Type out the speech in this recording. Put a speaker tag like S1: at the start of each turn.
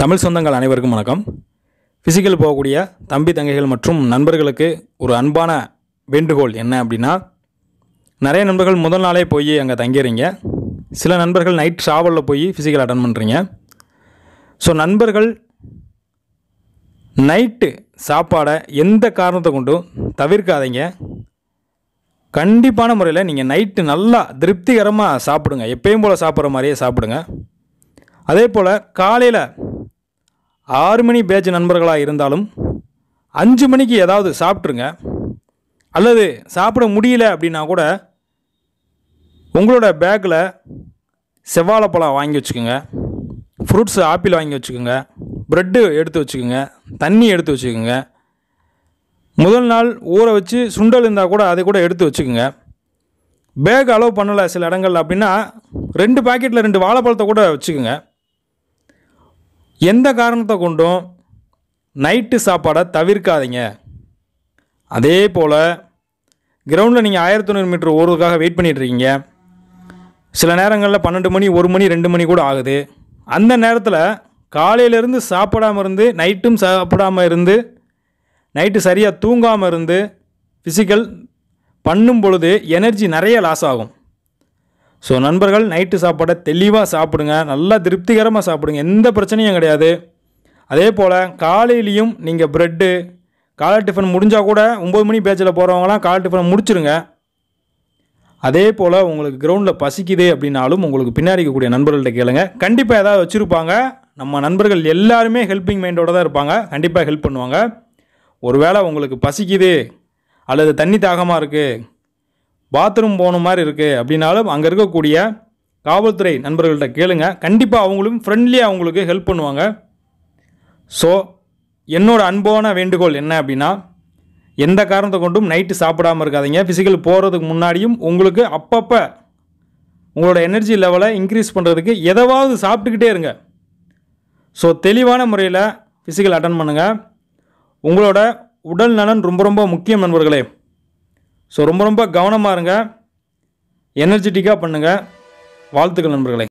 S1: தமிழ் சொந்தங்கள் அனைவருக்கும் வணக்கம் ஃபிசிக்கல் போகக்கூடிய தம்பி தங்கைகள் மற்றும் நண்பர்களுக்கு ஒரு அன்பான வேண்டுகோள் என்ன அப்படின்னா நிறைய நண்பர்கள் முதல் நாளே போய் அங்கே தங்கிடுறீங்க சில நண்பர்கள் நைட் ட்ராவலில் போய் ஃபிசிக்கல் அட்டன் பண்ணுறீங்க ஸோ நண்பர்கள் நைட்டு சாப்பாடை எந்த காரணத்தை கொண்டும் தவிர்க்காதீங்க கண்டிப்பான முறையில் நீங்கள் நைட்டு நல்லா திருப்திகரமாக சாப்பிடுங்க எப்பயும் போல் சாப்பிட்ற மாதிரியே சாப்பிடுங்க அதே போல் காலையில் ஆறு மணி பேட்ச் நண்பர்களாக இருந்தாலும் அஞ்சு மணிக்கு ஏதாவது சாப்பிட்ருங்க அல்லது சாப்பிட முடியல அப்படின்னா கூட உங்களோட பேக்கில் செவ்வாழைப்பழம் வாங்கி வச்சுக்கோங்க ஃப்ரூட்ஸ் ஆப்பிள் வாங்கி வச்சுக்கோங்க ப்ரெட்டு எடுத்து வச்சுக்கோங்க தண்ணி எடுத்து வச்சுக்கோங்க முதல் நாள் ஊற வச்சு சுண்டல் இருந்தால் கூட அதை கூட எடுத்து வச்சுக்கோங்க பேக் அலோவ் பண்ணலை சில இடங்கள்ல அப்படின்னா ரெண்டு பாக்கெட்டில் ரெண்டு வாழைப்பழத்தை கூட வச்சுக்கோங்க எந்த காரணத்தை கொண்டும் நைட்டு சாப்பாடை தவிர்க்காதீங்க அதே போல் கிரவுண்டில் நீங்கள் ஆயிரத்தி தொண்ணூறு மீட்டர் ஓடுறதுக்காக வெயிட் பண்ணிட்டு இருக்கீங்க சில நேரங்களில் பன்னெண்டு மணி ஒரு மணி ரெண்டு மணி கூட ஆகுது அந்த நேரத்தில் காலையிலேருந்து சாப்பிடாம இருந்து நைட்டும் சாப்பிடாம இருந்து நைட்டு சரியாக தூங்காமல் இருந்து ஃபிசிக்கல் பண்ணும் பொழுது எனர்ஜி நிறைய லாஸ் ஆகும் ஸோ நண்பர்கள் நைட்டு சாப்பாடை தெளிவாக சாப்பிடுங்க நல்லா திருப்திகரமாக சாப்பிடுங்க எந்த பிரச்சனையும் கிடையாது அதே போல் காலையிலையும் நீங்கள் ப்ரெட்டு காலை டிஃபன் முடிஞ்சால் கூட ஒம்பது மணி பேச்சில் போகிறவங்களாம் காலை டிஃபனை முடிச்சிருங்க அதே போல் உங்களுக்கு கிரவுண்டில் பசிக்குது அப்படின்னாலும் உங்களுக்கு பின்னாடி இருக்கக்கூடிய நண்பர்கள்ட்ட கேளுங்க கண்டிப்பாக ஏதாவது வச்சுருப்பாங்க நம்ம நண்பர்கள் எல்லாருமே ஹெல்பிங் மைண்டோட தான் இருப்பாங்க கண்டிப்பாக ஹெல்ப் பண்ணுவாங்க ஒருவேளை உங்களுக்கு பசிக்குது அல்லது தண்ணி தாகமாக இருக்குது பாத்ரூம் போன மாதிரி இருக்குது அப்படின்னாலும் அங்கே இருக்கக்கூடிய காவல்துறை நண்பர்கள்ட்ட கேளுங்க கண்டிப்பாக அவங்களும் ஃப்ரெண்ட்லியாக அவங்களுக்கு ஹெல்ப் பண்ணுவாங்க ஸோ என்னோட அன்பான வேண்டுகோள் என்ன அப்படின்னா எந்த காரணத்தை கொண்டும் நைட்டு சாப்பிடாம இருக்காதீங்க ஃபிசிக்கல் போகிறதுக்கு முன்னாடியும் உங்களுக்கு அப்பப்போ உங்களோட எனர்ஜி லெவலை இன்க்ரீஸ் பண்ணுறதுக்கு எதாவது சாப்பிட்டுக்கிட்டே இருங்க ஸோ தெளிவான முறையில் ஃபிசிக்கல் அட்டன் பண்ணுங்கள் உங்களோட உடல் நலன் ரொம்ப ரொம்ப முக்கியம் நண்பர்களே ஸோ ரொம்ப ரொம்ப கவனமாக இருங்க எனர்ஜெட்டிக்காக பண்ணுங்கள் வாழ்த்துக்கள் நண்பர்களே